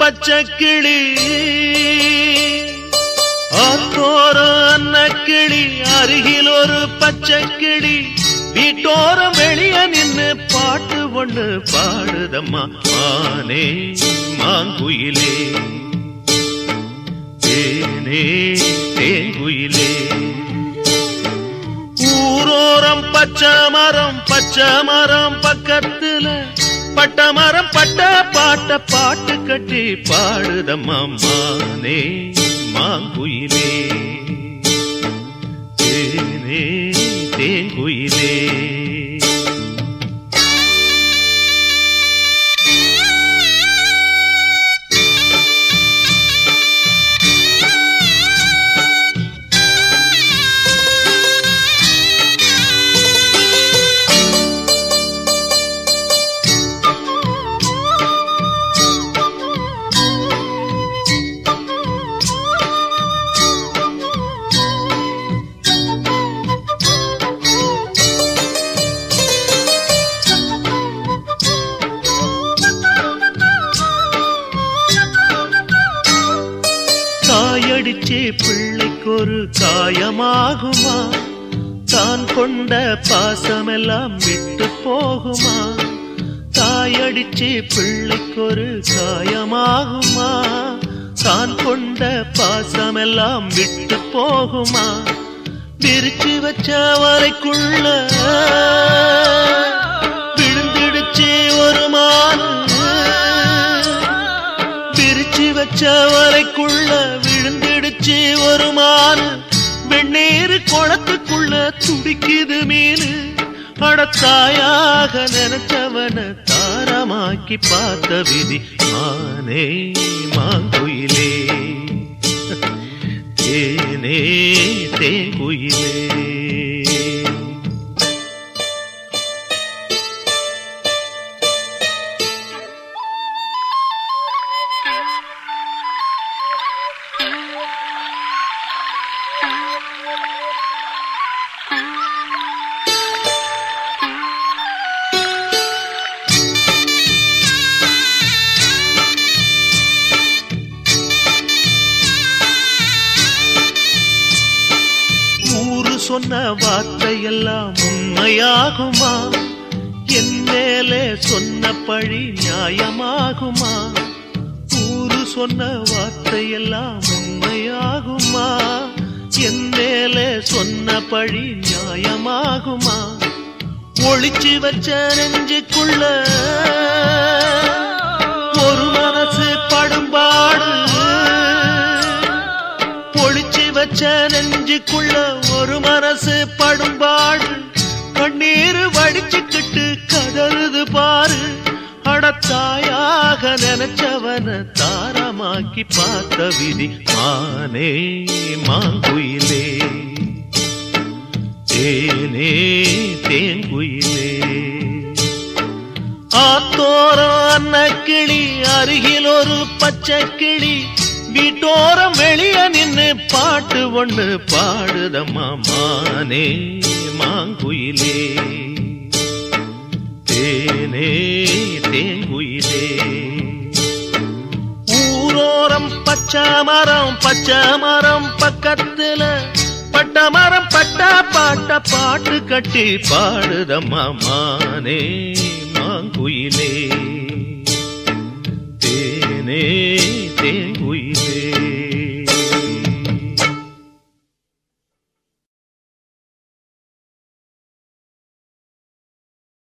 பச்சை கிளி ஆத்தோரம் அன்ன கிளி அருகில் ஒரு பச்சை கிளி வீட்டோரம் வெளிய நின்னு பாட்டு ஒண்ணு பாடுதம்மா மானே மாங்குயிலே தேனே தேங்குயிலே ஊரோரம் பச்சை மரம் பச்சை மரம் பக்கத்துல பட்ட மரம் பட்ட பாட்ட பாட்டு கட்டி பாடுதம்மா மானே மாங்குயிலே தேனே தேங்குயிலே தாயடிச்சே பிள்ளைக்கு ஒரு காயமாகுமா தான் கொண்ட பாசமெல்லாம் விட்டு போகுமா தாயடிச்சே பிள்ளைக்கு ஒரு காயமாகுமா தான் கொண்ட பாசமெல்லாம் விட்டு போகுமா விரிச்சு வச்ச வரைக்குள்ள விழுந்துடுச்சு ஒரு மானு பிரிச்சு வச்ச வரைக்குள்ள விழுந்துடுச்சு ஒரு மானு வெந்நீர் குளத்துக்குள்ள துடிக்குது மீனு அடத்தாயாக நினைச்சவன தாரமாக்கி பார்த்த விதி மானே மாங்குயிலே தேனே தேங்குயிலே ஊரு சொன்ன வார்த்தையெல்லாம் உண்மையாகுமா என் மேலே சொன்ன பழி நியாயமாகுமா ஊரு சொன்ன வார்த்தையெல்லாம் உண்மையாகுமா என் மேலே சொன்ன பழி நியாயமாகுமா ஒளிச்சு வச்ச நெஞ்சுக்குள்ள ஒரு மனசு படும்பாடு ஒளிச்சு வச்ச நெஞ்சுக்குள்ள ஒரு மனசு படும்பாடு கண்ணீர் வடிச்சுக்கிட்டு கதறுது பாரு அடத்தாயாக நினைச்சவன தாரமாக்கி பார்த்த விதி மானே மாங்குயிலே தேனே தேங்குயிலே ஆத்தோரம் அன்ன கிளி அருகில் ஒரு பச்சை கிளி வீட்டோரம் வெளிய நின்னு பாட்டு ஒண்ணு பாடுதம்மா மானே மாங்குயிலே தேனே தேங்குயிலே ஊரோரம் பச்சை மரம் பச்சை மரம் பக்கத்துல பட்ட மரம் பட்ட பாட்ட பாட்டு கட்டி பாடுதம்மா மானே மாங்குயிலே தேனே தேன்